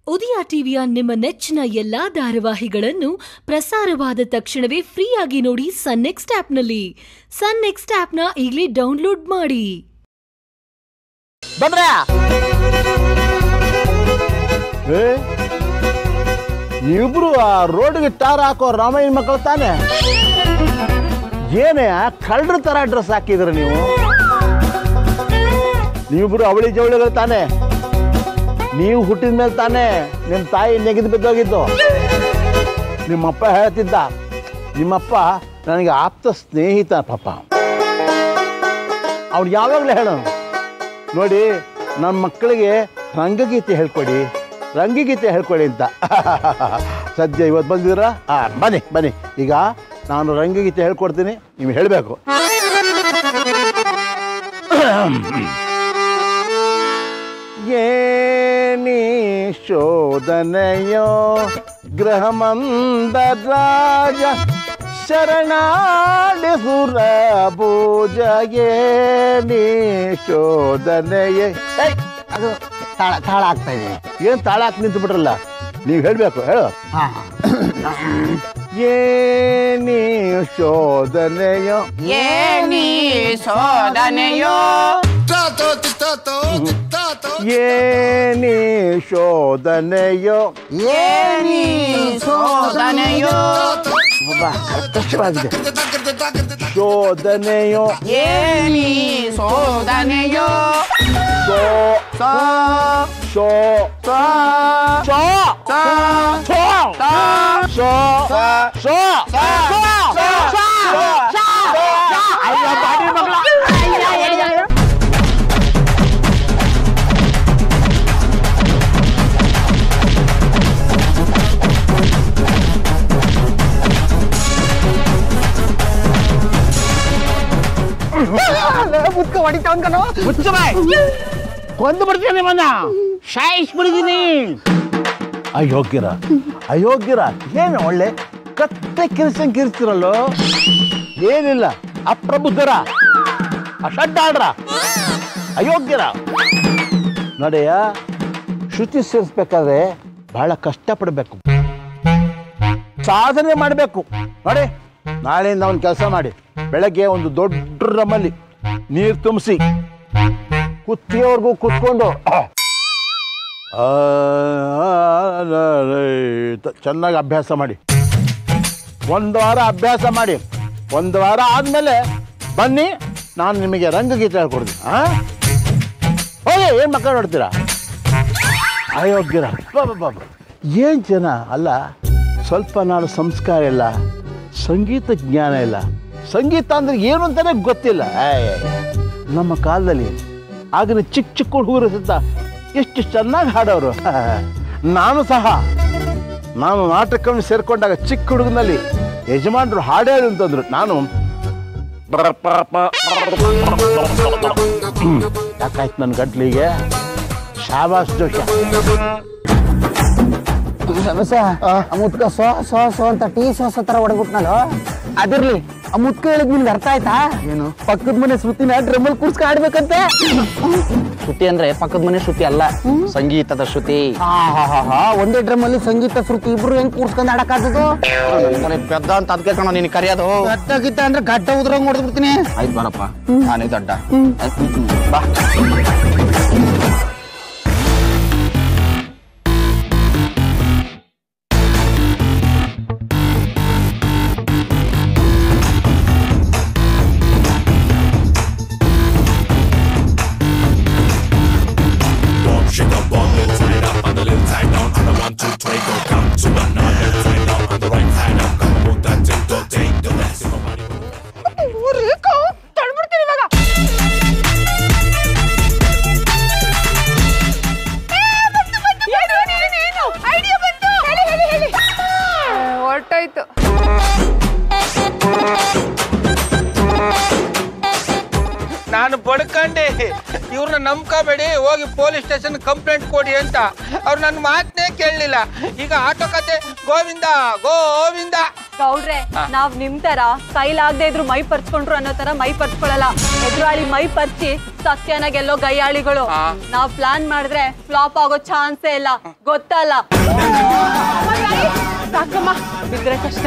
ಉದಯ ಟಿವಿಯ ನಿಮ್ಮ ನೆಚ್ಚಿನ ಎಲ್ಲಾ ಧಾರಾವಾಹಿಗಳನ್ನು ಪ್ರಸಾರವಾದ ತಕ್ಷಣವೇ ಫ್ರೀಯಾಗಿ ನೋಡಿ ಸನ್ ನೆಕ್ಸ್ಟ್ ಆಪ್ನಲ್ಲಿ ಸನ್ ನೆಕ್ಸ್ಟ್ ಆಪ್ನ ಈಗಲೇ ಡೌನ್ಲೋಡ್ ಮಾಡಿ ಬಂದ್ರೆ ಏ ನೀವಿಬ್ರು ಆ ರೋಡ್ಗೆ ಟಾರ್ ಹಾಕೋ ರಾಮಾಯಣ ಮಕ್ಕಳು ತಾನೆ ಏನೇ ಕಳ್ಳರ ತರ ಡ್ರೆಸ್ ಹಾಕಿದ್ರ ನೀವು ನೀವಿಬ್ರು ಅವಳಿ ಜವಳಿಗಳು ತಾನೆ ನೀವು ಹುಟ್ಟಿದ ಮೇಲೆ ತಾನೆ ನಿಮ್ಮ ತಾಯಿ ನೆಗೆದು ಬಿದ್ದೋಗಿದ್ದು ನಿಮ್ಮಪ್ಪ ಹೇಳ್ತಿದ್ದ ನಿಮ್ಮಪ್ಪ ನನಗೆ ಆಪ್ತ ಸ್ನೇಹಿತ ಪಾಪ ಅವ್ನು ಯಾವಾಗಲೂ ಹೇಳೋನು ನೋಡಿ ನಮ್ಮ ಮಕ್ಕಳಿಗೆ ರಂಗಗೀತೆ ಹೇಳ್ಕೊಡಿ ರಂಗಗೀತೆ ಹೇಳ್ಕೊಡಿ ಅಂತ ಸದ್ಯ ಇವತ್ತು ಬಂದಿದ್ದೀರಾ ಹಾಂ ಬನ್ನಿ ಬನ್ನಿ ಈಗ ನಾನು ರಂಗಗೀತೆ ಹೇಳ್ಕೊಡ್ತೀನಿ ನೀವು ಹೇಳಬೇಕು ಏನಿ ಶೋಧನೆಯೋ ಗೃಹಮಂದ ರಾಜ ಶರಣಾಡಿ ಸುರ ಪೂಜೆಗೆ ನೀ ಶೋಧನೆಯೇ ಏಯ್, ಅದು ತಾಳ ತಾಳ ಆಗ್ತಾ ಇದೆ ಏನ್ ತಾಳ ಹಾಕಿ ನಿಂತು ಬಿಟ್ರಲ್ಲ ನೀವು ಹೇಳ್ಬೇಕು ಹೇಳು ಹಾ ಏನಿ ಶೋಧನೆಯೋ ಏನಿ ಶೋಧನೆಯೋ ಏನಿ ಶೋಧನೆಯೋ ಏನಿ ಶೋಧನೆಯೋ ಕಷ್ಟವಾಗಿದೆ ಶೋಧನೆಯೋ ಏನಿ ಶೋಧನೆಯೋ ಶೋ ಸೋ ಶೋ ಸೋ ಶೋ ಸೋ ಶೋ ಶೋ ಶೋ ಅಯ್ಯೋ ಬಾಡಿ ಮಗಳ ಮುದ್ಕ ಹೊಡಿತಾವನ್ ಕಣೋ ಮುಚ್ಚ ಬಾಯ್ ಕೊಂದು ಬಿಡ್ತೀನಿ ನಿಮ್ಮನ್ನ ಸಾಯಿಸ್ ಬಿಡಿದೀನಿ ಅಯೋಗ್ಯರ ಅಯೋಗ್ಯರ ಏನು ಒಳ್ಳೆ ಕತ್ತೆ ಕಿರ್ಸಂಗ್ ಕಿರ್ಸ್ತಿರಲ್ಲೋ ಏನಿಲ್ಲ ಅಪ್ರಬುದ್ಧರ ಅಷಡ್ಡಾಡ್ರ ಅಯೋಗ್ಯರ ನೋಡೆಯ ಶ್ರುತಿ ಸೇರಿಸ್ಬೇಕಾದ್ರೆ ಬಹಳ ಕಷ್ಟಪಡಬೇಕು ಸಾಧನೆ ಮಾಡಬೇಕು ನೋಡಿ ನಾಳೆಯಿಂದ ಒಂದು ಕೆಲಸ ಮಾಡಿ ಬೆಳಗ್ಗೆ ಒಂದು ದೊಡ್ಡ ರಮ್ಮಲ್ಲಿ ನೀರು ತುಂಬಿಸಿ ಕುತ್ತಿಗೆವರೆಗೂ ಕುತ್ಕೊಂಡು ಆ, ಚೆನ್ನಾಗಿ ಅಭ್ಯಾಸ ಮಾಡಿ ಒಂದು ವಾರ ಅಭ್ಯಾಸ ಮಾಡಿ ಒಂದು ವಾರ ಆದಮೇಲೆ ಬನ್ನಿ ನಾನು ನಿಮಗೆ ರಂಗಗೀತೆ ಹೇಳ್ಕೊಡ್ತೀನಿ ಹಾಂ ಹೋಗಿ ಏನು ಮಕ್ಕಳು ನೋಡ್ತೀರಾ ಅಯೋಗ್ಯರ ಏನು ಜನ ಅಲ್ಲ ಸ್ವಲ್ಪ ನಾನು ಸಂಸ್ಕಾರ ಇಲ್ಲ ಸಂಗೀತ ಜ್ಞಾನ ಇಲ್ಲ ಸಂಗೀತ ಅಂದ್ರೆ ಏನು ಅಂತಾನೆ ಗೊತ್ತಿಲ್ಲ ಏಯ್, ನಮ್ಮ ಕಾಲದಲ್ಲಿ ಆಗಿನ ಚಿಕ್ಕ ಚಿಕ್ಕ ಹುಡುಗರು ಸುತ್ತ ಎಷ್ಟು ಚೆನ್ನಾಗಿ ಹಾಡೋರು ನಾನು ಸಹ ನಾನು ನಾಟಕವನ್ನು ಸೇರ್ಕೊಂಡಾಗ ಚಿಕ್ಕ ಹುಡುಗನಲ್ಲಿ ಯಜಮಾನರು ಹಾಡೇ ಅಂತಂದ್ರು ನಾನು ಯಾಕಾಯ್ತು ನನ್ನ ಗಂಟ್ಲಿಗೆ ಶಾಬಾಸ್ ಜೋಶ ಸಮಸ್ಯೆ ಆ ಮುದ್ಕ ಸೋ ಸೋ ಸೋ ಅಂತ ಟೀ ಸೋಸ ತರ ಹೊಡೆದ್ಬಿಟ್ನಲ್ಲ ಅದಿರ್ಲಿ ಆ ಮುದ್ಕ ಹೇಳಿದ್ ನಿನ್ಗೆ ಅರ್ಥ ಆಯ್ತಾ ಏನು ಪಕ್ಕದ ಮನೆ ಶ್ರುತಿನ ಡ್ರಮ್ಮಲ್ ಕೂರ್ಸ್ಕ ಆಡ್ಬೇಕಂತೆ ಶ್ರುತಿ ಅಂದ್ರೆ ಪಕ್ಕದ ಮನೆ ಶ್ರುತಿ ಅಲ್ಲ ಸಂಗೀತದ ಶ್ರುತಿ ಹಾ ಹಾ ಹಾ ಹಾ ಒಂದೇ ಡ್ರಮ್ ಅಲ್ಲಿ ಸಂಗೀತ ಶ್ರುತಿ ಇಬ್ರು ಹೆಂಗ್ ಕೂರ್ಸ್ಕೊಂಡ್ ಆಡಕ್ಕಾಗದು ಬರೀ ಪೆದ್ದ ಅಂತ ಅದಕ್ಕೆ ಕಣೋ ನಿನ್ ಕರೆಯೋದು ಗಡ್ಡ ಗಿಟ್ಟ ಅಂದ್ರೆ ಗಡ್ಡ ಉದ್ರಂಗ್ ಹೊಡೆದ್ಬಿಡ್ತೀನಿ ಆಯ್ತು ಬರಪ್ಪ ನಾನೇ ದೊಡ್ಡ ಬಾ ತಳ್ಬಿಡ್ತೀನಿ ಇವಾಗ ನಂಬ್ಕೋಬೇಡಿ ಹೋಗಿ ಪೊಲೀಸ್ ಸ್ಟೇಷನ್ ಕಂಪ್ಲೇಂಟ್ ಕೊಡಿ ಅಂತ ಅವ್ರು ನನ್ನ ಮಾತನ್ನೇ ಕೇಳಲಿಲ್ಲ ಈಗ ಆಟೋ ಕತೆ ಗೋವಿಂದ ಗೋವಿಂದ ಗೌಡ್ರೆ ನಾವ್ ನಿಮ್ ತರ ಕೈಲಾಗದೆ ಇದ್ರು ಮೈ ಪರ್ಚ್ಕೊಂಡ್ರು ಅನ್ನೋ ತರ ಮೈ ಪರ್ಚ್ಕೊಳಲ್ಲ ಎದುರಾಳಿ ಮೈ ಪರ್ಚಿ ಸತ್ಯನ ಗೆಲ್ಲೋ ಗೈಯಾಳಿಗಳು ನಾವ್ ಪ್ಲಾನ್ ಮಾಡಿದ್ರೆ ಫ್ಲಾಪ್ ಆಗೋ ಚಾನ್ಸೇ ಇಲ್ಲ ಗೊತ್ತಲ್ಲ ಸಾಕಮ್ಮ ಬಿದ್ರೆ ಕಷ್ಟ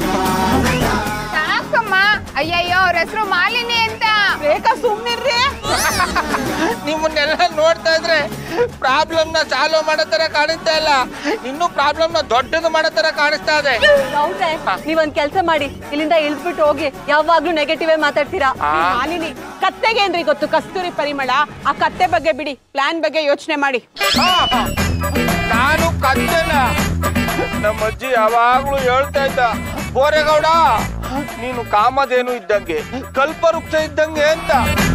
ಸಾಕಮ್ಮ ಅಯ್ಯಯ್ಯೋ ಅವ್ರ ಹೆಸರು ಮಾಲಿನಿ ಅಂತ ಬೇಕಾ ಸುಮ್ನಿರ್ರಿ ನಿಮ್ಮನ್ನೆಲ್ಲ ನೋಡ್ತಾ ಇದ್ರೆ ಪ್ರಾಬ್ಲಮ್ ನ ಸಾಲ್ವ್ ಮಾಡೋ ತರ ಕಾಣಿಸ್ತಾ ಇಲ್ಲ ಇನ್ನೂ ಪ್ರಾಬ್ಲಮ್ ನ ದೊಡ್ಡದು ಮಾಡೋ ತರ ಕಾಣಿಸ್ತಾ ಇದೆ ಗೌಡ್ರೆ ನೀವೊಂದ್ ಕೆಲ್ಸ ಮಾಡಿ ಇಲ್ಲಿಂದ ಇಳ್ದ್ಬಿಟ್ಟು ಹೋಗಿ ಯಾವಾಗ್ಲೂ ನೆಗೆಟಿವ್ ಮಾತಾಡ್ತೀರಾ ಮಾಲಿನಿ ಕತ್ತೆಗೇನ್ರಿ ಗೊತ್ತು ಕಸ್ತೂರಿ ಪರಿಮಳ ಆ ಕತ್ತೆ ಬಗ್ಗೆ ಬಿಡಿ ಪ್ಲಾನ್ ಬಗ್ಗೆ ಯೋಚನೆ ಮಾಡಿ ಹಾ, ಹಾ. ನಾನು ಕತ್ತೇನ ನಮ್ಮ ಅಜ್ಜಿ ಯಾವಾಗ್ಲೂ ಹೇಳ್ತಾ ಇದ್ದ ಬೋರೇಗೌಡ ನೀನು ಕಾಮಧೇನು ಇದ್ದಂಗೆ ಕಲ್ಪವೃಕ್ಷ ಇದ್ದಂಗೆ ಅಂತ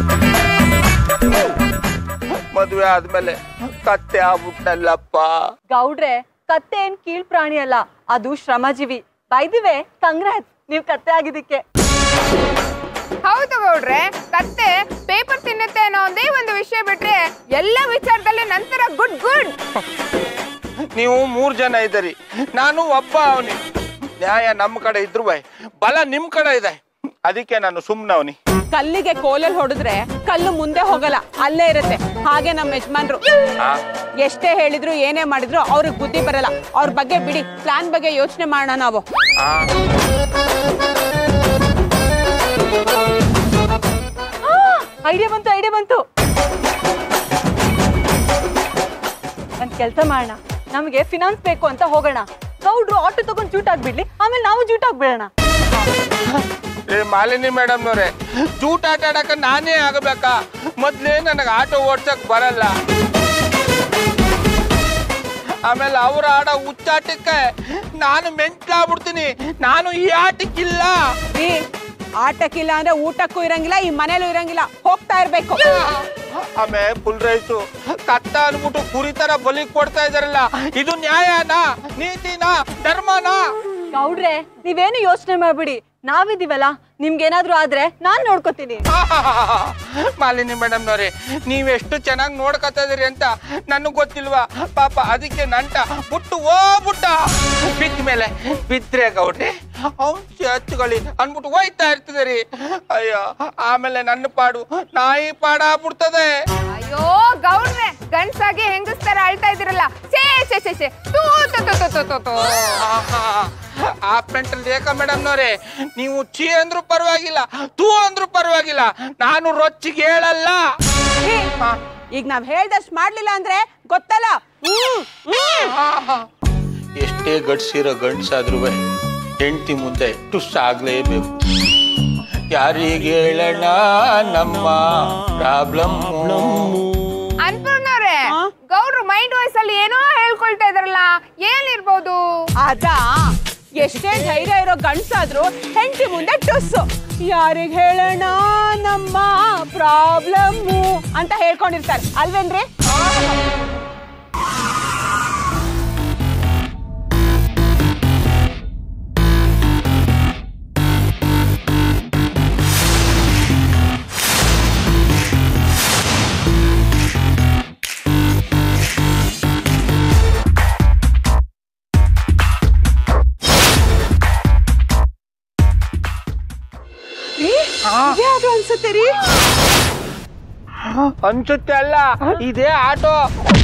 ಮದುವೆ ಆದ್ಮೇಲೆ ಕತ್ತೆ ಆಗ್ಬಿಟ್ನಲ್ಲಪ್ಪ ಗೌಡ್ರೆ ಕತ್ತೆ ಏನ್ ಕೀಳ್ ಪ್ರಾಣಿ ಅಲ್ಲ ಅದು ಶ್ರಮಜೀವಿ ಬೈದಿವೆ ಕಂಗ್ರಾಟ್ಸ್ ನೀವ್ ಕತ್ತೆ ಆಗಿದ್ದಕ್ಕೆ ಹೌದು ಗೌಡ್ರೆ ಕತ್ತೆ ಪೇಪರ್ ತಿನ್ನುತ್ತೆ ಅನ್ನೋ ಒಂದೇ ಒಂದು ವಿಷಯ ಬಿಟ್ರೆ ಎಲ್ಲ ವಿಚಾರದಲ್ಲಿ ನಂತರ ಗುಡ್ ಗುಡ್ ನೀವು ಮೂರ್ ಜನ ಇದ್ದೀರಿ ನಾನು ಒಬ್ಬ ಅವನಿ ನ್ಯಾಯ ನಮ್ಮ ಕಡೆ ಇದ್ರು ಬಲ ನಿಮ್ ಕಡೆ ಇದೆ ಅದಕ್ಕೆ ನಾನು ಸುಮ್ಮನವನಿ ಕಲ್ಲಿಗೆ ಕೋಲಲ್ಲಿ ಹೊಡೆದ್ರೆ ಕಲ್ಲು ಮುಂದೆ ಹೋಗಲ್ಲ ಅಲ್ಲೇ ಇರುತ್ತೆ ಹಾಗೆ ನಮ್ಮ ಯಜಮಾನ್ರು ಎಷ್ಟೇ ಹೇಳಿದ್ರು ಏನೇ ಮಾಡಿದ್ರು ಅವ್ರಿಗೆ ಬುದ್ಧಿ ಬರಲ್ಲ ಅವ್ರ ಬಗ್ಗೆ ಬಿಡಿ ಪ್ಲಾನ್ ಬಗ್ಗೆ ಯೋಚನೆ ಮಾಡೋಣ ನಾವು ಐಡಿಯಾ ಬಂತು ಐಡಿಯಾ ಬಂತು ಒಂದ್ ಕೆಲ್ಸ ಮಾಡೋಣ ನಮಗೆ ಫಿನಾನ್ಸ್ ಬೇಕು ಅಂತ ಹೋಗೋಣ ಗೌಡ್ರು ಆಟೋ ತಗೊಂಡ್ ಜೂಟ್ ಆಗ್ಬಿಡ್ಲಿ ಆಮೇಲೆ ನಾವು ಜೂಟ್ ಆಗ್ಬಿಡೋಣ ಏ ಮಾಲಿನಿ ಮೇಡಮ್ನವ್ರೆ ಜೂಟ್ ಆಟ ಆಡಕ ನಾನೇ ಆಗಬೇಕಾ ಮೊದ್ಲೇ ನನಗೆ ಆಟೋ ಓಡ್ಸಕ್ ಬರಲ್ಲ ಆಮೇಲೆ ಅವ್ರ ಆಡೋ ಹುಚ್ಚಾಟಕ್ಕೆ ನಾನು ಮೆಂಟ್ಲಾಗ್ಬಿಡ್ತೀನಿ ನಾನು ಈ ಆಟಕ್ಕಿಲ್ಲ ರೀ ಆಟಕ್ಕಿಲ್ಲ ಅಂದ್ರೆ ಊಟಕ್ಕೂ ಇರಂಗಿಲ್ಲ ಈ ಮನೇಲೂ ಇರಂಗಿಲ್ಲ ಹೋಗ್ತಾ ಇರ್ಬೇಕು ಆಮೇಲೆ ಫುಲ್ ರೈಸು ಕತ್ತ ಅನ್ಬಿಟ್ಟು ಕುರಿ ತರ ಬಲಿ ಕೊಡ್ತಾ ಇದಾರಲ್ಲ ಇದು ನ್ಯಾಯನಾ ನೀತಿನಾ ಧರ್ಮನಾ ಗೌಡ್ರೆ ನೀವೇನು ಯೋಚನೆ ಮಾಡ್ಬಿಡಿ ನಾವಿದೀವಲ್ಲ ನಿಮ್ಗೇನಾದ್ರೂ ಆದ್ರೆ ನಾನ್ ನೋಡ್ಕೋತೀನಿ ಮಾಲಿನಿ ಮೇಡಮ್ನವ್ರೆ ನೀವೆಷ್ಟು ಚೆನ್ನಾಗಿ ನೋಡ್ಕೊತಾ ಇದೀರಿ ಅಂತ ನನಗೆ ಗೊತ್ತಿಲ್ವಾ ಪಾಪ ಅದಕ್ಕೆ ನಂಟ ಬುಟ್ಟು ಓ ಬುಟ್ಟ ಬಿದ್ದ ಮೇಲೆ ಬಿದ್ರೆ ಗೌಡ್ರಿ ಔಂಚಿ ಹಚ್ಚುಗಳಿ ಅನ್ಬಿಟ್ಟು ಹೋಯ್ತಾ ಇರ್ತದೆ ಅಯ್ಯೋ ಆಮೇಲೆ ನನ್ನ ಪಾಡು ನಾಯಿ ಪಾಡಾಗ್ಬಿಡ್ತದೆ ಅಯ್ಯೋ ಗೌಡ್ರೆ ಗಂಡ್ಸಾಗಿ ಹೆಂಗಸ್ತರ ಅಳ್ತಾ ಇದಿರಲ್ಲ ಸೇ ಸೇ ಸೇ ಸೇ ತೂ ತು ತು ತು ತು ತು ತು. ಆಹಾ, ಆ ಪೆಂಟಲ್ ರೇಖಾ ಮೇಡಮ್ನವ್ರೆ ನೀವು ಚಿ ಅಂದ್ರೂ ಪರವಾಗಿಲ್ಲ ತೂ ಅಂದ್ರೂ ಪರವಾಗಿಲ್ಲ ನಾನು ರೊಚ್ಚಿಗೆ ಹೇಳಲ್ಲ ರೀ, ಈಗ ನಾವ್ ಹೇಳ್ದಷ್ಟು ಮಾಡ್ಲಿಲ್ಲ ಅಂದ್ರೆ ಗೊತ್ತಲ್ಲ ಹ್ಮ್ ಹ್ಮ್ ಎಷ್ಟೇ ಗಡ್ಸಿರೋ ಗಂಡ್ಸಾದ್ರೂ ಹೆಂಡತಿ ಮುಂದೆ ಟುಸ್ ಆಗ್ಲೇಬೇಕು ಯಾರಿಗೆ ಹೇಳೋಣ ನಮ್ಮ ಪ್ರಾಬ್ಲಮ್ ಅನ್ಪೂರ್ಣವ್ರೆ ಗೌಡ್ರು ಮೈಂಡ್ ವಾಯ್ಸ್ ಅಲ್ಲಿ ಏನೋ ಹೇಳ್ಕೊಳ್ತಾ ಇದಾರಲ್ಲ ಏನಿರ್ಬೋದು ಅದ ಎಷ್ಟೇ ಧೈರ್ಯ ಇರೋ ಗಂಡ್ಸಾದ್ರು ಹೆಂಡತಿ ಮುಂದೆ ಟುಸ್ಸು ಯಾರಿಗ್ ಹೇಳೋಣ ನಮ್ಮ ಪ್ರಾಬ್ಲಮ್ಮು ಅಂತ ಹೇಳ್ಕೊಂಡಿರ್ತಾರೆ ಅಲ್ವೇನ್ರಿ ಇದ್ಯಾವ್ದು ಅನ್ಸುತ್ತೆ ರೀ ಅನ್ಸುತ್ತೆ ಅಲ್ಲ ಇದೇ ಆಟೋ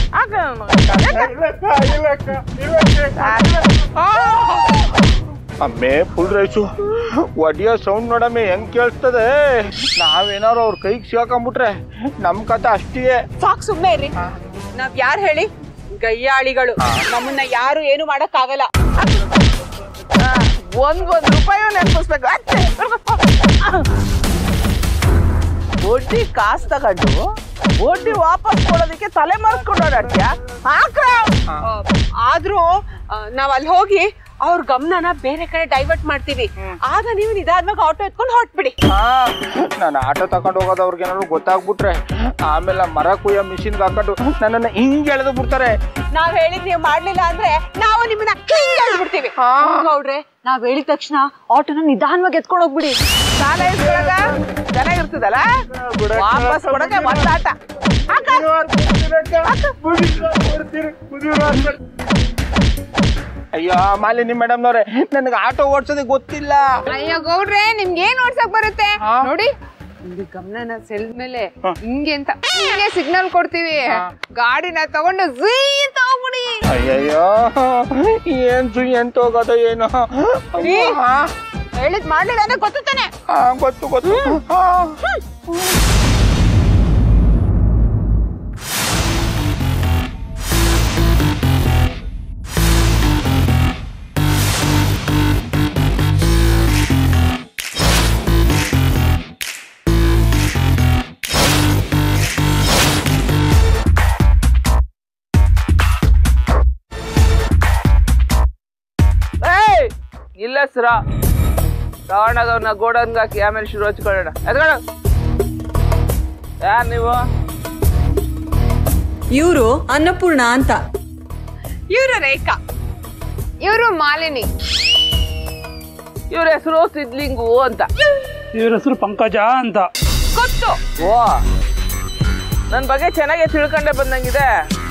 ಅಮ್ಮೆ ಫುಲ್ ರೈಸು ಒಡಿಯೋ ಸೌಂಡ್ ನೋಡಮ್ಮೆ ಹೆಂಗ್ ಕೇಳಿಸ್ತದೆ ನಾವೇನಾರು ಅವ್ರ ಕೈಗೆ ಸಿಗಾಕೊಂಬಿಟ್ರೆ ನಮ್ ಕತೆ ಅಷ್ಟಿಗೆ ಸಾಕ್ ಸುಮ್ನೆ ಇರ್ರಿ ನಾವ್ ಯಾರು ಹೇಳಿ ಗಯ್ಯಾಳಿಗಳು ನಮ್ಮನ್ನ ಯಾರು ಏನು ಮಾಡಕ್ ಆಗಲ್ಲ ಒಂದ್ ಒಂದ್ ರೂಪಾಯಿ ನೆನಪಿಸ್ಬೇಕು ಬಡ್ಡಿ ಕಾಸು ತಗೊಂಡು ಬಡ್ಡಿ ವಾಪಸ್ ಕೊಡೋದಕ್ಕೆ ತಲೆ ಮರೆಸ್ಕೊಂಡು ಓಡಾಡ್ತೀಯ ಹಾಕ್ರ ಆದ್ರೂ ಆ, ನಾವ್ ಅಲ್ಲಿ ಹೋಗಿ ಅವ್ರ ಗಮನನ ಬೇರೆ ಕಡೆ ಡೈವರ್ಟ್ ಮಾಡ್ತೀವಿ ಆಗ ನೀವು ನಿಧಾನವಾಗಿ ಆಟೋ ಎತ್ಕೊಂಡು ಹೊಟ್ಬಿಡಿ ನಾನು ಆಟೋ ತಗೊಂಡು ಹೋಗೋದು ಅವ್ರಿಗೆ ಏನಾದ್ರು ಗೊತ್ತಾಗ್ಬಿಟ್ರೆ ಆಮೇಲೆ ಮರ ಕುಯ್ಯೋ ಮಿಷಿನ್ಗೆ ಹಾಕೊಂಡು ನನ್ನನ್ನು ಹಿಂಗೆ ಎಳೆದು ಬಿಡ್ತಾರೆ ನಾವ್ ಹೇಳಿದ್ ನೀವು ಮಾಡ್ಲಿಲ್ಲ ಅಂದ್ರೆ ನಾವು ನಿಮ್ಮನ್ನ ಕ್ಲೀನ್ ಹೇಳ್ಬಿಡ್ತೀವಿ ಗೌಡ್ರೆ ನಾವ್ ಹೇಳಿದ ತಕ್ಷಣ ಆಟೋನ ನಿಧಾನವಾಗಿ ಎತ್ಕೊಂಡು ಹೋಗ್ಬಿಡಿ ಸಾಲ ಇಸ್ಕೊಳಗ ಚೆನ್ನಾಗಿರ್ತದಲ್ಲ ವಾಪಸ್ ಕೊಡಕ್ಕೆ ಒಂದಾಟ ಅಯ್ಯೋ ಮಾಲಿನಿ ಮೇಡಮ್ನವ್ರೆ ನನಗೆ ಆಟೋ ಓಡ್ಸೋದೇ ಗೊತ್ತಿಲ್ಲ ಅಯ್ಯೋ ಗೌಡ್ರೆ ನಿಮ್ಗೆ ಏನ್ ಓಡ್ಸಕ್ ಬರುತ್ತೆ ಹಾ? ನೋಡಿ ಇಲ್ಲಿ ಗಮನನ ಸೆಳ್ದ್ಮೇಲೆ ಹಿಂಗೆ ಅಂತ ಹಿಂಗೆ ಸಿಗ್ನಲ್ ಕೊಡ್ತೀವಿ ಗಾಡಿನ ತಗೊಂಡು ಝೀ ಅಂತ ಹೋಗ್ಬಿಡಿ ಅಯ್ಯಯ್ಯೋ ಏನ್ ಸುಯ್ ಎಂತ ಹೋಗೋದು ಏನು ಹಾ, ಹೇಳಿದ್ ಮಾಡ್ಲಿಲ್ಲ ಅಂದ್ರೆ ಗೊತ್ತಾನೆ ಹಾ, ಗೊತ್ತು ಗೊತ್ತು ಹಾ. ಏಯ್ ಇಲ್ಲ ಸರ ತಗೊಂಡಾಗವ್ನ ಗೋಡನ್ಗೆ ಹಾಕಿ ಆಮೇಲೆ ಶುರು ಹಚ್ಕೊಳ್ಳೋಣ ಎದ್ಕೊಳ್ಳ ಯಾರು ನೀವು ಇವರು ಅನ್ನಪೂರ್ಣ ಅಂತ ಇವ್ರ ರೇಖಾ ಇವರು ಮಾಲಿನಿ ಇವ್ರ ಹೆಸರು ಸಿದ್ಲಿಂಗು ಅಂತ ಇವ್ರ ಹೆಸರು ಪಂಕಜ ಅಂತ ಗೊತ್ತು ಓ ನನ್ನ ಬಗ್ಗೆ ಚೆನ್ನಾಗಿ ತಿಳ್ಕೊಂಡೆ ಬಂದಂಗಿದೆ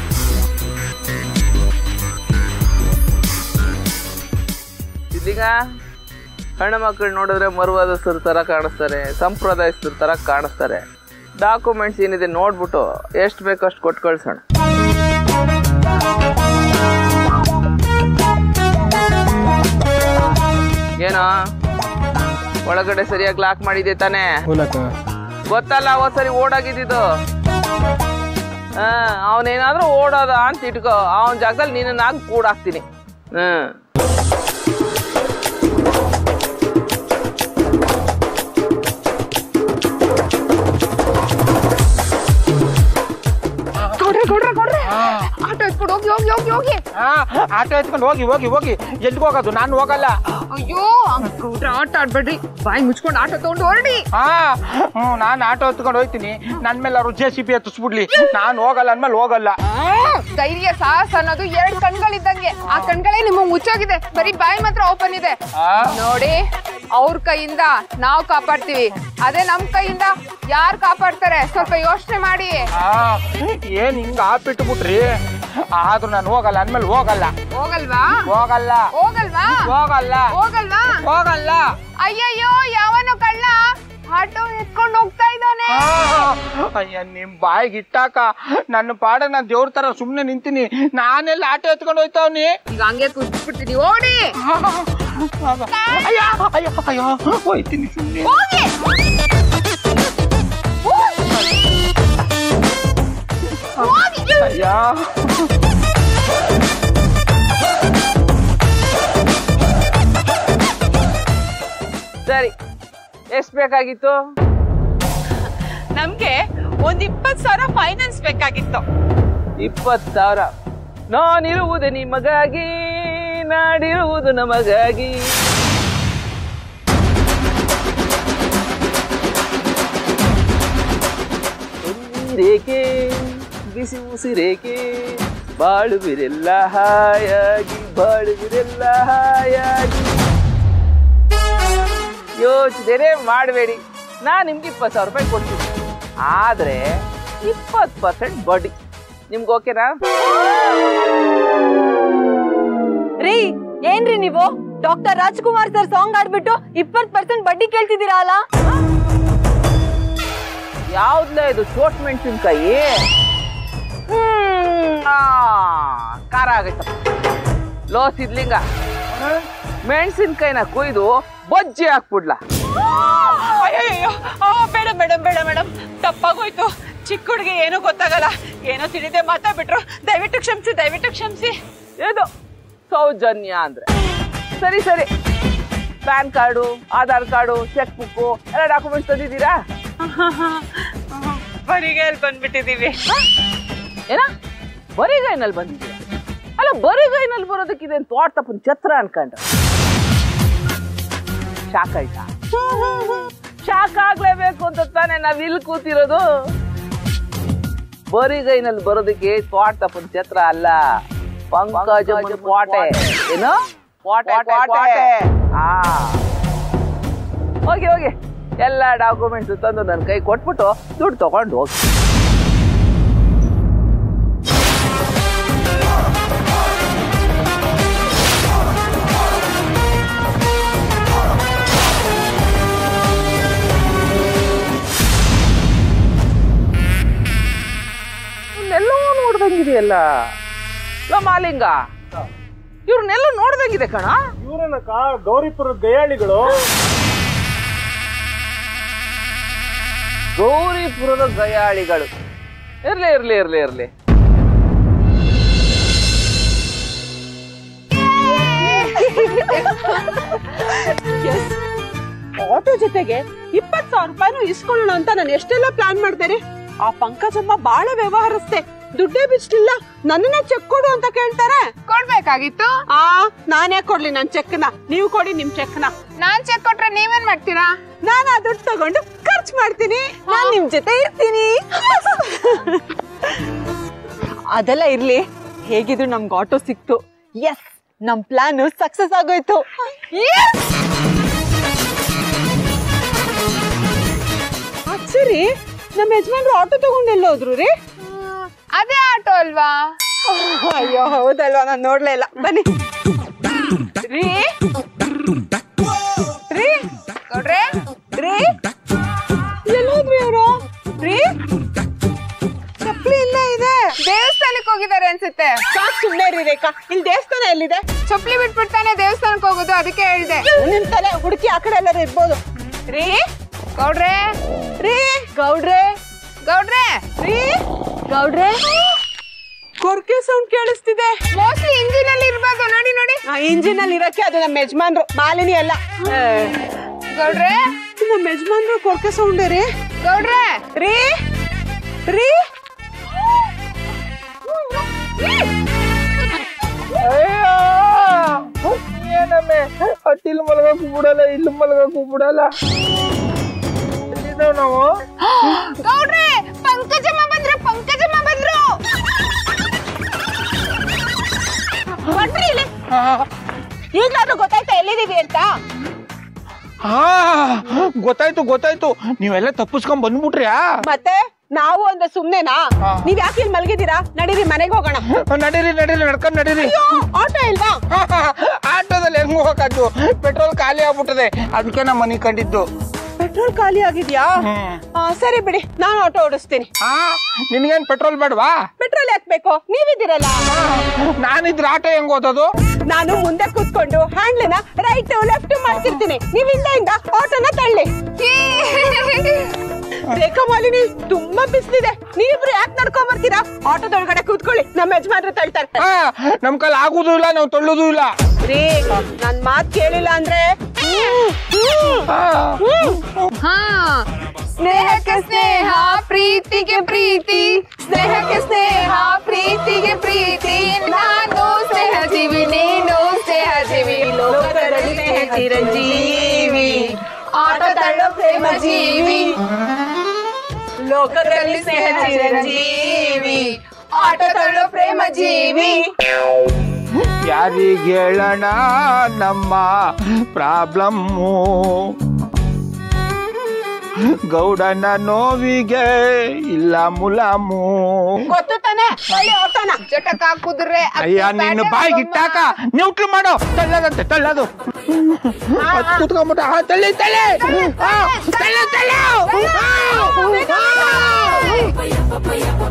ಸಿದ್ಲಿಂಗ ಹೆಣ್ಣು ಮಕ್ಕಳು ನೋಡಿದ್ರೆ ಮರುವಾದಸ್ಥರ ಥರ ಕಾಣಿಸ್ತಾರೆ ಸಂಪ್ರದಾಯಸ್ಥರ ಥರ ಕಾಣಿಸ್ತಾರೆ ಡಾಕ್ಯುಮೆಂಟ್ಸ್ ಏನಿದೆ ನೋಡ್ಬಿಟ್ಟು ಎಷ್ಟು ಬೇಕೋ ಅಷ್ಟು ಕೊಟ್ಟು ಕಳ್ಸೋಣ ಏನೋ ಒಳಗಡೆ ಸರಿಯಾಗಿ ಲಾಕ್ ಮಾಡಿದೆ ತಾನೇ ಗೊತ್ತಲ್ಲ ಅವತ್ ಸರಿ ಓಡಾಗಿದ್ದು ಹಾ ಅವನೇನಾದ್ರೂ ಓಡೋದ ಅಂತ ಇಟ್ಕೋ ಅವನ ಜಾಗದಲ್ಲಿ ನಿನ್ನ ಕೂಡಾಕ್ತೀನಿ ಹ್ಮ್ ಗೌಡ್ರೆ ಗೌಡ್ರೆ ಗೌಡ್ರೆ ಆಟೋ ಎತ್ಕೊಂಡು ಹೋಗಿ ಹೋಗಿ ಹೋಗಿ ಹೋಗಿ ಹಾ ಆಟೋ ಎತ್ಕೊಂಡು ಹೋಗಿ ಹೋಗಿ ಹೋಗಿ ಎಲ್ಲಿಗೆ ಹೋಗೋದು ನಾನು ಹೋಗಲ್ಲ ಅಯ್ಯೋ ಗೌಡ್ರೆ ಆಟ ಆಡ್ಬೇಡ್ರಿ ಬಾಯಿ ಮುಚ್ಕೊಂಡು ಆಟೋ ತಗೊಂಡು ಹೊರಡಿ ಹಾ ಹ್ಮ್ ನಾನು ಆಟೋ ಎತ್ಕೊಂಡು ಹೋಗ್ತೀನಿ ನನ್ ಮೇಲೆ ಅವ್ರು ಜೆ ಸಿ ಬಿ ಹತ್ತಿಸ್ಬಿಡ್ಲಿ ನಾನು ಹೋಗಲ್ಲ ಅಂದ್ಮೇಲೆ ಹೋಗಲ್ಲ ಧೈರ್ಯ ಸಾಹಸ ಅನ್ನೋದು ಎರಡ್ ಕಣ್ಗಳಿದ್ದಂಗೆ ಆ ಕಣ್ಗಳೇ ನಿಮಗೆ ಮುಚ್ಚೋಗಿದೆ ಬರೀ ಬಾಯಿ ಮಾತ್ರ ಓಪನ್ ಇದೆ ನೋಡಿ ಅವ್ರ ಕೈಯಿಂದ ನಾವು ಕಾಪಾಡ್ತೀವಿ ಅದೇ ನಮ್ ಕೈಯಿಂದ ಯಾರು ಕಾಪಾಡ್ತಾರೆ ಸ್ವಲ್ಪ ಯೋಚನೆ ಮಾಡಿ ಆ, ಏನ್ ಹಿಂಗ ಆಪಿಟ್ಟು ಬಿಟ್ರಿ ಆದ್ರೂ ನಾನು ಹೋಗಲ್ಲ ಅಂದ್ಮೇಲೆ ಹೋಗಲ್ಲ ಹೋಗಲ್ವಾ ಹೋಗಲ್ಲ ಹೋಗಲ್ವಾ ಹೋಗಲ್ಲ ಹೋಗಲ್ವಾ ಹೋಗಲ್ಲ ಅಯ್ಯಯ್ಯೋ ಯಾವನೋ ಕಳ್ಳ ಆಟೋ ಎತ್ಕೊಂಡು ಹೋಗ್ತಾ ಇದ್ದಾನೆ ಆ, ಅಯ್ಯ ನಿಮ್ ಬಾಯಿಗೆ ಇಟ್ಟಾಕ ನನ್ನ ಪಾಡ ನಾನ್ ದೇವ್ರ ತರ ಸುಮ್ನೆ ನಿಂತೀನಿ ನಾನೆಲ್ಲ ಆಟೋ ಎತ್ಕೊಂಡು ಹೋಯ್ತಾವ್ನಿ ಈಗ ಹಂಗೆ ಕೂತ್ಬಿಡ್ತೀನಿ ಓಡಿ ಅಯ್ಯ ಅಯ್ಯ ಅಯ್ಯೋ ಹೋಯ್ತೀನಿ ಸುಮ್ನೆ ಹೋಗಿ ಹೋಗಿ ಅಯ್ಯ ಸರಿ ಎಷ್ಟು ಬೇಕಾಗಿತ್ತು ನಮ್ಗೆ ಒಂದ್ ಇಪ್ಪತ್ ಸಾವಿರ ಫೈನಾನ್ಸ್ ಬೇಕಾಗಿತ್ತು ಇಪ್ಪತ್ತು ಸಾವಿರ ನಾನಿರುವುದು ನಿಮಗಾಗಿ ನಾಡಿರುವುದು ನಮಗಾಗಿ ರೇಖೆ ಬಿಸಿ ಉಸಿರೇಕೆ ಬಾಳುವಿರೆಲ್ಲ ಹಾಯಾಗಿ ಬಾಳುವಿರೆಲ್ಲ ಹಾಯಾಗಿ ಯೋಚನೆ ಮಾಡಬೇಡಿ ನಾನು ನಿಮ್ಗೆ ಇಪ್ಪತ್ತು ಸಾವಿರ ರೂಪಾಯಿ ಕೊಡ್ತೀನಿ ಆದರೆ ಇಪ್ಪತ್ತು ಪರ್ಸೆಂಟ್ ಬಡ್ಡಿ ನಿಮ್ಗೆ ಓಕೆನಾ ರೀ ಏನ್ರಿ ನೀವು ಡಾಕ್ಟರ್ ರಾಜ್ಕುಮಾರ್ ಸರ್ ಸಾಂಗ್ ಆಡ್ಬಿಟ್ಟು ಇಪ್ಪತ್ ಪರ್ಸೆಂಟ್ ಬಡ್ಡಿ ಕೇಳ್ತಿದ್ದೀರಾ ಅಲ್ಲ ಯಾವ್ದ್ಲ ಇದು ಚೋಟ್ ಮೆಣಸಿನ್ಕಾಯಿ ಹ್ಮ್, ಆ, ಖಾರ ಆಗೈತಪ್ಪ ಲೋ ಸಿದ್ಲಿಂಗ ಮೆಣಸಿನ್ಕಾಯಿನ ಕೊಯ್ದು ಬಜ್ಜಿ ಹಾಕ್ಬಿಡ್ಲಾ ಅಯ್ಯಯ್ಯೋ ಆ, ಬೇಡ ಮೇಡಮ್ ಬೇಡ ಮೇಡಮ್ ತಪ್ಪಾಗೋಯ್ತು ಚಿಕ್ಕ ಹುಡುಗಿ ಏನೂ ಗೊತ್ತಾಗಲ್ಲ ಏನೋ ತಿಳಿದೆ ಮಾತಾಡ್ಬಿಟ್ರು ದಯವಿಟ್ಟು ಕ್ಷಮಿಸಿ ದಯವಿಟ್ಟು ಕ್ಷಮಿಸಿ ಇದು ಸೌಜನ್ಯ ಅಂದ್ರೆ ಸರಿ ಸರಿ PAN card Aadhaar card cheque book ಎಲ್ಲ ಡಾಕ್ಯುಮೆಂಟ್ಸ್ ತಂದಿದ್ದೀರಾ ಬರಿಗೈಲ್ ಬಂದ್ಬಿಟ್ಟಿದೀವಿ ಏನ ಬರಿಗೈನಲ್ಲಿ ಬಂದಿದ್ದೀರಾ ಅಲ್ಲ ಬರಿಗೈನಲ್ಲಿ ಬರೋದಕ್ಕಿದೆ ತೋಟ ತಪ್ಪನ್ ಛತ್ರ ಅನ್ಕೊಂಡ್ರೆ ಶಾಕ್ ಆಯ್ತಾ ಶಾಕ್ ಆಗ್ಲೇಬೇಕು ಅಂತ ತಾನೇ ನಾವ್ ಇಲ್ಲಿ ಕೂತಿರೋದು ಬರಿಗೈನಲ್ಲಿ ಬರೋದಕ್ಕೆ ತೋಟ ತಪ್ಪನ್ ಛತ್ರ ಅಲ್ಲ ಪಂಕಜ ಕೋಟೆ ಏನು ಕೋಟೆ ಕೋಟೆ ಆ ಹೋಗಿ ಹೋಗಿ ಎಲ್ಲ ಡಾಕ್ಯುಮೆಂಟ್ಸ್ ತಂದು ನನ್ನ ಕೈ ಕೊಟ್ಬಿಟ್ಟು ದುಡ್ಡು ತಗೊಂಡು ಹೋಗಿ ಇಲ್ಲ ಲೋ ಮಾಲಿಂಗ ಇವ್ರನ್ನೆಲ್ಲ ನೋಡ್ದಂಗಿದೆ ಕಣ ಇವ್ರೇನಕ್ಕ ಗೌರಿಪುರದ ಗಯಾಳಿಗಳು ಗೌರಿಪುರದ ಗಯಾಳಿಗಳು ಇರ್ಲಿ ಇರ್ಲಿ ಇರ್ಲಿ ಇರ್ಲಿ ಆಟೋ ಜೊತೆಗೆ ಇಪ್ಪತ್ ಸಾವಿರ ರೂಪಾಯಿನೂ ಇಸ್ಕೊಳ್ಳೋಣ ಅಂತ ನಾನು ಎಷ್ಟೆಲ್ಲ ಪ್ಲಾನ್ ಮಾಡ್ದೆ ಆ ಪಂಕಜಮ್ಮ ಬಾಳ ವ್ಯವಹರಿಸ್ತೆ ದುಡ್ಡೇ ಬಿಚ್ಚಿಲ್ಲ ನನ್ನನ್ನ ಚೆಕ್ ಕೊಡು ಅಂತ ಕೇಳ್ತಾರೆ ಕೊಡ್ಬೇಕಾಗಿತ್ತು ಆ ನಾನೇ ಕೊಡ್ಲಿ ನನ್ ಚೆಕ್ನ ನೀವು ಕೊಡಿ ನಿಮ್ ಚೆಕ್ನ ನಾನ್ ಚೆಕ್ ಕೊಟ್ರೆ ನೀವೇನ್ ಮಾಡ್ತೀರಾ ನಾನು ಆ ದುಡ್ಡು ತಗೊಂಡು ಖರ್ಚು ಮಾಡ್ತೀನಿ ನಾನ್ ನಿಮ್ ಜೊತೆ ಇರ್ತೀನಿ ಅದೆಲ್ಲ ಇರ್ಲಿ ಹೇಗಿದ್ರು ನಮ್ಗೆ ಆಟೋ ಸಿಕ್ತು ಎಸ್ ನಮ್ ಪ್ಲಾನ್ ಸಕ್ಸಸ್ ಆಗೋಯ್ತು ಅದ್ ಸರಿ ನಮ್ಮ ಯಜಮಾನ್ರು ಆಟೋ ತಗೊಂಡು ಎಲ್ಲ ಹೋದ್ರು ರೀ ಅದೇ ಆಟೋ ಅಲ್ವಾ ಅಯ್ಯೋ ಹೌದಲ್ವಾ ನಾನು ನೋಡ್ಲೇ ಇಲ್ಲ ಬನ್ನಿ ರೀ ರೀ ನೋಡ್ರೆ ರೀ ಎಲ್ಲೋದ್ರಿ ಅವರು ರೀ ಚಪ್ಪಲಿ ಇಲ್ಲ ಇದೆ ದೇವಸ್ಥಾನಕ್ಕೆ ಹೋಗಿದ್ದಾರೆ ಅನ್ಸುತ್ತೆ ಸಾಕ್ ಸುಮ್ನೆ ರೀ ರೇಖಾ ಇಲ್ಲಿ ದೇವಸ್ಥಾನ ಎಲ್ಲಿದೆ ಚಪ್ಪಲಿ ಬಿಟ್ಬಿಡ್ತಾನೆ ದೇವಸ್ಥಾನಕ್ಕೆ ಹೋಗೋದು ಅದಕ್ಕೆ ಹೇಳ್ದೆ ನಿಮ್ ತಲೆ ಹುಡುಕಿ ಆ ಕಡೆ ಎಲ್ಲರೂ ಇರ್ಬೋದು ರೀ ಗೌಡ್ರೆ ರೀ ಗೌಡ್ರೆ ಗೌಡ್ರೆ ರೀ ಗೌಡ್ರೆ ಕೊರ್ಕೆ ಸೌಂಡ್ ಕೇಳಿಸ್ತಿದೆ ಮೋಸ್ಟ್ಲಿ ಇಂಜಿನ್ ಅಲ್ಲಿ ಇರ್ಬೇಕು ನೋಡಿ ನೋಡಿ ಆ ಇಂಜಿನ್ ಅಲ್ಲಿ ಇರಕ್ಕೆ ಅದು ನಮ್ಮ ಯಜಮಾನ್ರು ಮಾಲಿನಿ ಅಲ್ಲ ಗೌಡ್ರೆ ನಮ್ಮ ಯಜಮಾನ್ರು ಕೊರ್ಕೆ ಸೌಂಡ್ ರೀ ಗೌಡ್ರೆ ರೀ ರೀ ಏನಮ್ಮೆ ಅಟ್ಟಿಲ್ ಮಲಗಕ್ಕೂ ಬಿಡಲ್ಲ ಇಲ್ಲಿ ಮಲಗಕ್ಕೂ ಬಿಡಲ್ಲ ಎಲ್ಲಿದ್ದಾವ್ ನಾವು ಗೌಡ್ರೆ ಪಂಕಜಮ್ಮ ಬಂದ್ರು ಪಂಕಜಮ್ಮ ಬಂದ್ರು ಬನ್ರಿ ಇಲ್ಲಿ ಈಗ್ಲಾದ್ರೂ ಗೊತ್ತಾಯ್ತಾ ಎಲ್ಲಿದೀವಿ ಅಂತ ಹಾ ಗೊತ್ತಾಯ್ತು ಗೊತ್ತಾಯ್ತು ನೀವೆಲ್ಲ ತಪ್ಪಿಸ್ಕೊಂಡ್ ಬಂದ್ಬಿಟ್ರ್ಯಾ ಮತ್ತೆ ನಾವು ಅಂದ್ರೆ ಸುಮ್ನೆನಾ ನೀವ್ ಯಾಕೆ ಇಲ್ಲಿ ಮಲಗಿದ್ದೀರಾ ನಡೀರಿ ಮನೆಗೆ ಹೋಗೋಣ ನಡೀರಿ ನಡೀರಿ ನಡ್ಕೊಂಡ್ ನಡೀರಿ ಅಯ್ಯೋ ಆಟೋ ಇಲ್ವಾ ಆಟೋದಲ್ಲಿ ಹೆಂಗ್ ಹೋಗಕ್ಕಾಯ್ತು ಪೆಟ್ರೋಲ್ ಖಾಲಿ ಆಗ್ಬಿಟ್ಟದೆ ಅದಕ್ಕೆ ನಮ್ಮ ಮನೆ ಕಂಡಿದ್ದು ಪೆಟ್ರೋಲ್ ಖಾಲಿ ಆಗಿದ್ಯಾ ಆ, ಸರಿ ಬಿಡಿ ನಾನು ಆಟೋ ಓಡಿಸ್ತೀನಿ ಹಾ ನಿನ್ಗೇನ್ ಪೆಟ್ರೋಲ್ ಬೇಡವಾ ಪೆಟ್ರೋಲ್ ಯಾಕೆ ಬೇಕು ನೀವಿದ್ದೀರಲ್ಲ ನಾನಿದ್ರ ಆಟೋ ಹೆಂಗ್ ಓದೋದು ನಾನು ಮುಂದೆ ಕೂತ್ಕೊಂಡು ಹ್ಯಾಂಡ್ಲಿನ ರೈಟ್ ಲೆಫ್ಟ್ ಮಾಡ್ತಿರ್ತೀನಿ ನೀವ್ ಹಿಂದೆಯಿಂದ ಆಟೋನ ತಳ್ಳಿ ರೇಖಾ ಮಾಲಿನಿ ತುಂಬಾ ಬಿಸಿಲಿದೆ ನೀವಿಬ್ರು ಯಾಕೆ ನಡ್ಕೊಂಡ್ ಬರ್ತೀರಾ ಆಟೋದೊಳಗಡೆ ಕೂತ್ಕೊಳ್ಳಿ ನಮ್ಮ ಯಜಮಾನ್ರು ತಳ್ತಾರೆ ಹಾ ನಮ್ ಕೈಲಿ ಆಗುದು ಇಲ್ಲ ನಾವು ತಳ್ಳೋದು ಇಲ್ಲ ರೀ ನನ್ ಮಾತ್ ಕೇಳಿಲ್ಲ ಅಂದ್ರೆ ಹಾ ಸ್ನೇಹಕ್ಕೆ ಸ್ನೇಹ ಪ್ರೀತಿಗೆ ಪ್ರೀತಿ ಸ್ನೇಹಕ್ಕೆ ಸ್ನೇಹ ಪ್ರೀತಿಗೆ ಪ್ರೀತಿ ನಾನು ಸ್ನೇಹ ಜೀವಿ ನೀನು ಸ್ನೇಹ ಜೀವಿ ಲೋಕದಲ್ಲಿ ಸ್ನೇಹ ಚಿರಂಜೀವಿ ಆಟ ತಳ್ಳೋ ಪ್ರೇಮ ಜೀವಿ ಲೋಕದಲ್ಲಿ ಸ್ನೇಹ ಚಿರಂಜೀವಿ ಆಟ ತಳ್ಳೋ ಪ್ರೇಮ ಜೀವಿ ಯಾರಿಗೆ ಹೇಳೋಣ ನಮ್ಮ ಪ್ರಾಬ್ಲಮ್ಮು ಗೌಡನ ನೋವಿಗೆ ಇಲ್ಲ ಮುಲಾಮು ಗೊತ್ತು ತಾನೆ ತಳ್ಳಿ ಆಟೋನ ಜಟಕ್ ಹಾಕುದ್ರೆ ಅಯ್ಯ ನಿನ್ನ ಬಾಯಿಗೆ ಇಟ್ಟಾಕ ನ್ಯೂಟ್ರು ಮಾಡೋ ತಳ್ಳದಂತೆ ತಳ್ಳದು ಅದ್ ಕೂತ್ಕೊಂಡ್ಬಿಟ್ಟ ಆ, ತಳ್ಳಿ ತಳ್ಳಿ ಆ, ತಳ್ಳು ತಳ್ಳು ಆ, ಆ.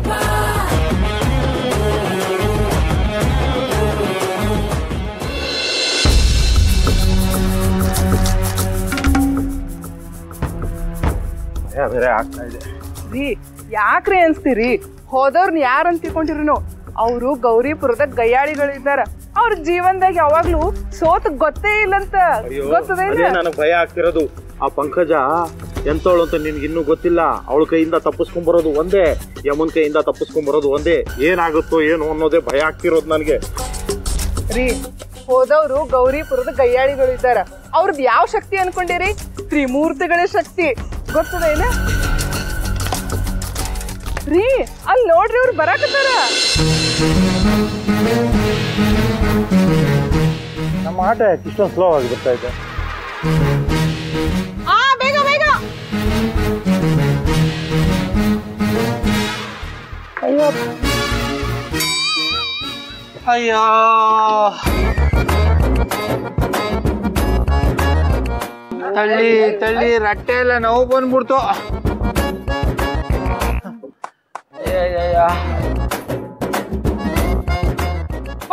ರೀ ಯಾಕ್ರಿ ಅನ್ಸ್ತೀರಿ ಹೋದವ್ರನ್ನ ಯಾರು ಅಂತ ತಿಳ್ಕೊಂಡಿರಿನು ಅವರು ಗೌರಿಪುರದ ಗಯ್ಯಾಳಿಗಳಿದ್ದಾರ ಅವ್ರ ಜೀವನದಾಗ ಯಾವಾಗ್ಲೂ ಸೋತ್ ಗೊತ್ತೇ ಇಲ್ಲಂತ ಗೊತ್ತದೇನ ನನಗೆ ಭಯ ಆಗ್ತಿರೋದು ಆ ಪಂಕಜ ಎಂತವಳು ಅಂತ ನಿನ್ಗೆ ಇನ್ನೂ ಗೊತ್ತಿಲ್ಲ ಅವಳ ಕೈಯಿಂದ ತಪ್ಪಿಸ್ಕೊಂಬರೋದು ಒಂದೇ ಯಮನ್ ಕೈಯಿಂದ ತಪ್ಪಿಸ್ಕೊಂಬರೋದು ಒಂದೇ ಏನಾಗುತ್ತೋ ಏನು ಅನ್ನೋದೇ ಭಯ ಆಗ್ತಿರೋದು ನನಗೆ ರೀ ಹೋದವ್ರು ಗೌರಿಪುರದ ಗಯ್ಯಾಳಿಗಳು ಇದ್ದಾರ ಅವ್ರದ್ದು ಯಾವ ಶಕ್ತಿ ಅನ್ಕೊಂಡಿರಿ ತ್ರಿಮೂರ್ತಿಗಳ ಶಕ್ತಿ ಗೊತ್ತದೇನ ರೀ ಅಲ್ಲಿ ನೋಡ್ರಿ ಅವ್ರು ಬರಾಕತ್ತಾರ ನಮ್ಮ ಆಟ ಯಾಕೆ ಇಷ್ಟೊಂದು ಸ್ಲೋ ಆಗಿ ಬರ್ತಾ ಇದೆ ಆ ಬೇಗ ಬೇಗ ಅಯ್ಯೋ ತಳ್ಳಿ ತಳ್ಳಿ ರಟ್ಟೆ ಎಲ್ಲ ನೋವು ಬಂದ್ಬಿಡ್ತು ಅಯ್ಯಯ್ಯಯ್ಯ.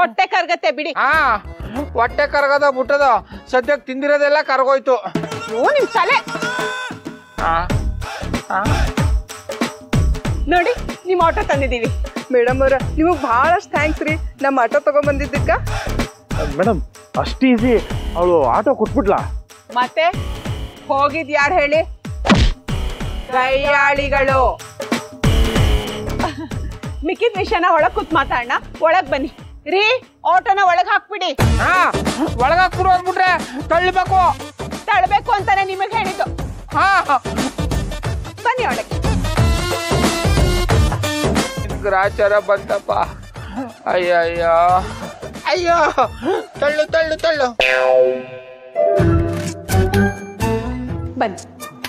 ಹೊಟ್ಟೆ ಕರ್ಗತ್ತೆ ಬಿಡಿ ಹಾ ಹೊಟ್ಟೆ ಕರಗದ ಬಿಟ್ಟದ ಸದ್ಯಕ್ಕೆ ತಿಂದಿರೋದೆಲ್ಲ ಕರ್ಗೋಯ್ತು ಓ ನಿಮ್ ತಲೆ ಆ, ಆ. ನೋಡಿ ನಿಮ್ ಆಟೋ ತಂದಿದೀವಿ ಮೇಡಮ್ ಅವ್ರ ನಿಮಗ್ ಬಹಳಷ್ಟು ಥ್ಯಾಂಕ್ಸ್ ರೀ ನಮ್ಮ ಆಟೋ ತಗೊಂಬಂದಿದ್ದಕ್ಕ ಮೇಡಮ್ ಅಷ್ಟು ಈಸಿ ಅವಳು ಆಟೋ ಕೊಟ್ಬಿಡ್ಲಾ ಮತ್ತೆ ಹೋಗಿದ್ ಯಾರು ಹೇಳಿ ಗೈಯಾಳಿಗಳು ಮಿಕ್ಕಿದ ವಿಷಯನ ಒಳಗ್ ಕೂತ್ ಮಾತಾಡೋಣ ಒಳಗ್ ಬನ್ನಿ ರೀ ಆಟೋನ ಒಳಗ್ ಹಾಕ್ಬಿಡಿ ಹಾ ಒಳಗಾಕ್ಬಿಡು ಅಂದ್ಬಿಟ್ರೆ ತಳ್ಳಿಬೇಕು ತಳ್ಬೇಕು ಅಂತಾನೆ ನಿಮಗ್ ಹೇಳಿದ್ದು ಹಾ ಬನ್ನಿ ಒಳಗೆ ಗ್ರಾಚಾರ ಬಂತಪ್ಪ ಅಯ್ಯ ಅಯ್ಯೋ ಅಯ್ಯೋ ತಳ್ಳು ತಳ್ಳು ತಳ್ಳು ಬನ್ನಿ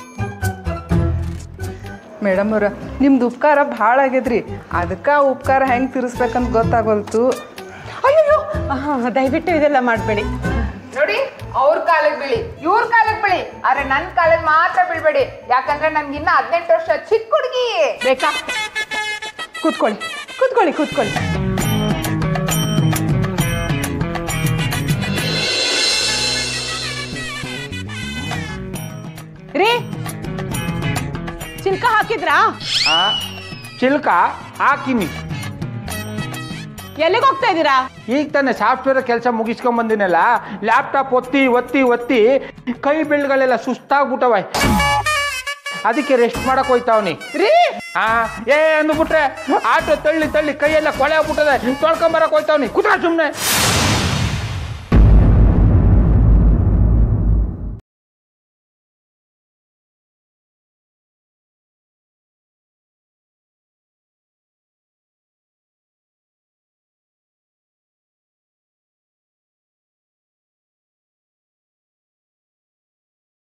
ಮೇಡಮ್ ಅವ್ರ ನಿಮ್ದು ಉಪಕಾರ ಭಾಳ ಆಗ್ಯದ್ರಿ ಅದಕ್ಕೆ ಆ ಉಪಕಾರ ಹೆಂಗೆ ತೀರಿಸ್ಬೇಕಂತ ಗೊತ್ತಾಗೋಲ್ತು ಅಯ್ಯೋ ದಯವಿಟ್ಟು ಇದೆಲ್ಲ ಮಾಡಬೇಡಿ ನೋಡಿ ಅವ್ರ ಕಾಲಿಗೆ ಬೀಳಿ ಇವ್ರ ಕಾಲಿಗೆ ಬೀಳಿ ಆದ್ರೆ ನನ್ ಕಾಲಿಗೆ ಮಾತ್ರ ಬೀಳ್ಬೇಡಿ ಯಾಕಂದ್ರೆ ನನ್ಗೆ ಇನ್ನ ಹದಿನೆಂಟು ವರ್ಷ ಚಿಕ್ಕ ಹುಡುಗಿ ಬೇಕಾ ಕೂತ್ಕೊಳ್ಳಿ ಕೂತ್ಕೊಳ್ಳಿ ಕೂತ್ಕೊಳ್ಳಿ ರೀ ಚಿಲ್ಕ ಹಾಕಿದ್ರಾ ಆ ಚಿಲ್ಕ ಹಾಕಿನಿ ಎಲ್ಲಿಗೆ ಹೋಗ್ತಾ ಇದ್ದೀರಾ ಈಗ ತಾನೆ ಸಾಫ್ಟ್ವೇರ್ ಕೆಲಸ ಮುಗಿಸ್ಕೊಂಡ್ ಬಂದಿನಲ್ಲ ಲ್ಯಾಪ್ಟಾಪ್ ಒತ್ತಿ ಒತ್ತಿ ಒತ್ತಿ ಕೈ ಬೆಳ್ಗಳೆಲ್ಲ ಸುಸ್ತಾಗ್ಬಿಟ್ಟವ ಅದಕ್ಕೆ ರೆಸ್ಟ್ ಮಾಡಕ್ ಹೋಯ್ತಾವ್ನಿ ರೀ ಆ ಏ ಅಂದ್ಬಿಟ್ರೆ ಆಟೋ ತಳ್ಳಿ ತಳ್ಳಿ ಕೈಯೆಲ್ಲ ಕೊಳೆ ಆಗ್ಬಿಟ್ಟದೆ ತೊಳ್ಕೊಂಬರಕ್ ಹೋಯ್ತಾವ್ನಿ ಕುತ್ಕ ಸುಮ್ನೆ